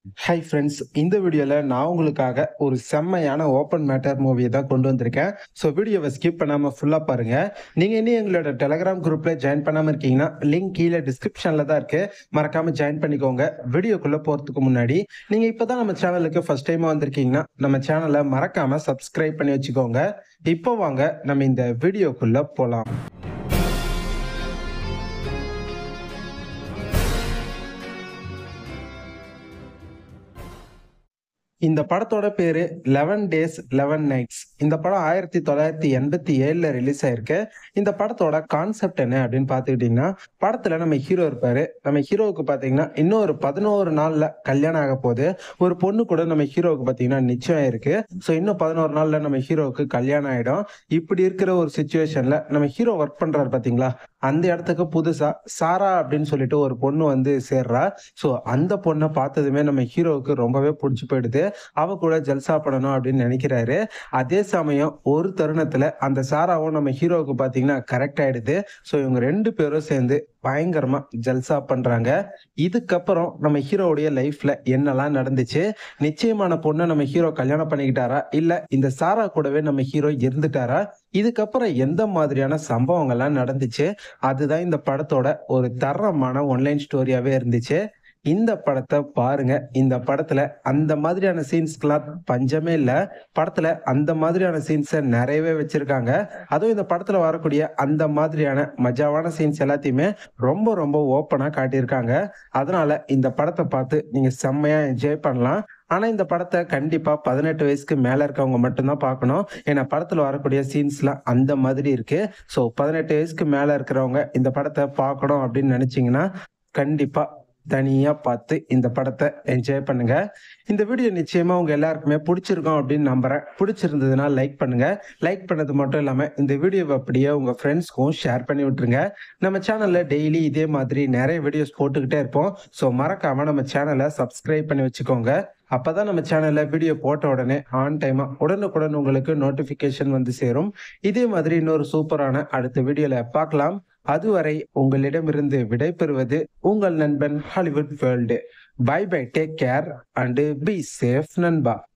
hi friends இந்த வீடியோவில் நான் உங்களுக்காக ஒரு செம்மையான ஓப்பன் மேட்டர் மூவியை தான் கொண்டு வந்திருக்கேன் ஸோ வீடியோவை ஸ்கிப் பண்ணாமல் ஃபுல்லாக பாருங்கள் நீங்கள் இன்னும் எங்களோட டெலகிராம் குரூப்பில் ஜாயின் பண்ணாமல் இருக்கீங்கன்னா லிங்க் கீழே டிஸ்கிரிப்ஷனில் தான் இருக்குது மறக்காமல் ஜாயின் பண்ணிக்கோங்க வீடியோக்குள்ளே போகிறதுக்கு முன்னாடி நீங்கள் இப்போ தான் நம்ம சேனலுக்கு ஃபஸ்ட் டைமாக வந்திருக்கீங்கன்னா நம்ம சேனலை மறக்காமல் சப்ஸ்கிரைப் பண்ணி வச்சுக்கோங்க இப்போ வாங்க நம்ம இந்த வீடியோக்குள்ளே போகலாம் இந்த படத்தோட பேரு லெவன் டேஸ் லெவன் நைட்ஸ் இந்த படம் ஆயிரத்தி தொள்ளாயிரத்தி எண்பத்தி ஏழுல ரிலீஸ் ஆயிருக்கு இந்த படத்தோட கான்செப்ட் என்ன அப்படின்னு பாத்துக்கிட்டீங்கன்னா படத்துல நம்ம ஹீரோ இருப்பாரு நம்ம ஹீரோவுக்கு பாத்தீங்கன்னா இன்னும் ஒரு பதினோரு நாள்ல கல்யாணம் ஆக போகுது ஒரு பொண்ணு கூட நம்ம ஹீரோவுக்கு பாத்தீங்கன்னா நிச்சயம் இருக்கு ஸோ இன்னும் பதினோரு நாள்ல நம்ம ஹீரோவுக்கு கல்யாணம் ஆயிடும் இப்படி இருக்கிற ஒரு சுச்சுவேஷன்ல நம்ம ஹீரோ ஒர்க் பண்றாரு பாத்தீங்களா அந்த இடத்துக்கு புதுசா சாரா அப்படின்னு சொல்லிட்டு ஒரு பொண்ணு வந்து சேர்றா ஸோ அந்த பொண்ணை பார்த்ததுமே நம்ம ஹீரோவுக்கு ரொம்பவே பிடிச்சி போயிடுது அவ கூட ஜல்சா பண்ணணும் அப்படின்னு நினைக்கிறாரு அதே சமயம் ஒரு தருணத்துல அந்த சாராவும் நம்ம ஹீரோவுக்கு பார்த்தீங்கன்னா கரெக்ட் ஆயிடுது ஸோ இவங்க ரெண்டு பேரும் சேர்ந்து பயங்கரமா ஜல்சா பண்றாங்க இதுக்கப்புறம் நம்ம ஹீரோவுடைய லைஃப்ல என்னெல்லாம் நடந்துச்சு நிச்சயமான பொண்ணை நம்ம ஹீரோ கல்யாணம் பண்ணிக்கிட்டாரா இல்ல இந்த சாரா கூடவே நம்ம ஹீரோ இருந்துட்டாரா இதுக்கப்புறம் எந்த மாதிரியான சம்பவங்கள்லாம் நடந்துச்சு அதுதான் இந்த படத்தோட ஒரு தரமான ஒன்லைன் ஸ்டோரியாவே இருந்துச்சு இந்த படத்தை பாருங்க இந்த படத்துல அந்த மாதிரியான சீன்ஸ்க்கெல்லாம் பஞ்சமே இல்லை படத்துல அந்த மாதிரியான சீன்ஸை நிறையவே வச்சிருக்காங்க அதுவும் இந்த படத்துல வரக்கூடிய அந்த மாதிரியான மஜாவான சீன்ஸ் எல்லாத்தையுமே ரொம்ப ரொம்ப ஓப்பனா காட்டியிருக்காங்க அதனால இந்த படத்தை பார்த்து நீங்க செம்மையா என்ஜாய் பண்ணலாம் ஆனா இந்த படத்தை கண்டிப்பா பதினெட்டு வயசுக்கு மேல இருக்கவங்க மட்டும்தான் பார்க்கணும் ஏன்னா படத்துல வரக்கூடிய சீன்ஸ்லாம் அந்த மாதிரி இருக்கு ஸோ பதினெட்டு வயசுக்கு மேல இருக்கிறவங்க இந்த படத்தை பார்க்கணும் அப்படின்னு நினைச்சீங்கன்னா கண்டிப்பா தனியா பார்த்து இந்த படத்தை என்ஜாய் பண்ணுங்க இந்த வீடியோ நிச்சயமா உங்க எல்லாருக்குமே பிடிச்சிருக்கும் அப்படின்னு நம்புறேன் பிடிச்சிருந்ததுன்னா லைக் பண்ணுங்க லைக் பண்ணது மட்டும் இல்லாம இந்த வீடியோவை அப்படியே உங்க ஃப்ரெண்ட்ஸ்க்கும் ஷேர் பண்ணி விட்டுருங்க நம்ம சேனல்ல டெய்லி இதே மாதிரி நிறைய வீடியோஸ் போட்டுக்கிட்டே இருப்போம் ஸோ மறக்காம நம்ம சேனலை சப்ஸ்கிரைப் பண்ணி வச்சுக்கோங்க அப்பதான் நம்ம சேனல்ல வீடியோ போட்ட உடனே ஆன் டைமா உடனுக்குடன் உங்களுக்கு நோட்டிபிகேஷன் வந்து சேரும் இதே மாதிரி இன்னொரு சூப்பரான அடுத்த வீடியோல பார்க்கலாம் அதுவரை உங்களிடமிருந்து விடைபெறுவது உங்கள் நண்பன் Hollywood world bye bye take care and be safe நண்பா